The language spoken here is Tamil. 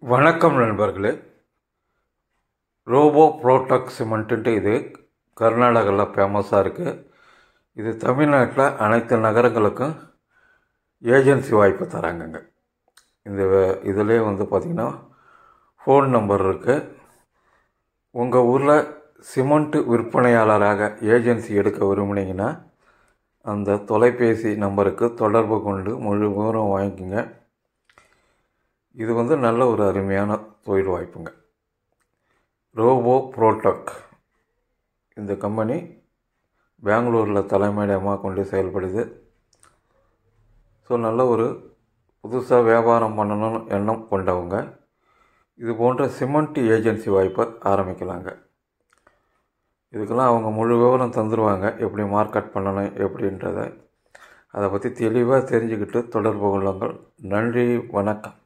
வணக்கம் நண்பர்களே ரோபோ ப்ரோடக் சிமெண்ட்டுன்ட்டு இது கர்நாடகாவில் ஃபேமஸாக இருக்குது இது தமிழ்நாட்டில் அனைத்து நகரங்களுக்கும் ஏஜென்சி வாய்ப்பு தராங்கங்க இந்த இதிலே வந்து பார்த்திங்கன்னா ஃபோன் நம்பர் இருக்குது உங்கள் ஊரில் சிமெண்ட்டு விற்பனையாளராக ஏஜென்சி எடுக்க விரும்புனீங்கன்னா அந்த தொலைபேசி நம்பருக்கு தொடர்பு கொண்டு முழு விவரம் வாங்கிக்கோங்க இது வந்து நல்ல ஒரு அருமையான தொழில் வாய்ப்புங்க ரோபோ ப்ரோடக் இந்த கம்பெனி பெங்களூரில் தலைமையிடமாக கொண்டு செயல்படுது ஸோ நல்ல ஒரு புதுசாக வியாபாரம் பண்ணணும்னு எண்ணம் கொண்டவங்க இது போன்ற சிமெண்ட் ஏஜென்சி வாய்ப்பை ஆரம்பிக்கலாங்க இதுக்கெல்லாம் அவங்க முழு விவரம் தந்துடுவாங்க எப்படி மார்க்கெட் பண்ணணும் எப்படின்றத அதை பற்றி தெளிவாக தெரிஞ்சுக்கிட்டு தொடர்பு கொள்ளுங்கள் நன்றி வணக்கம்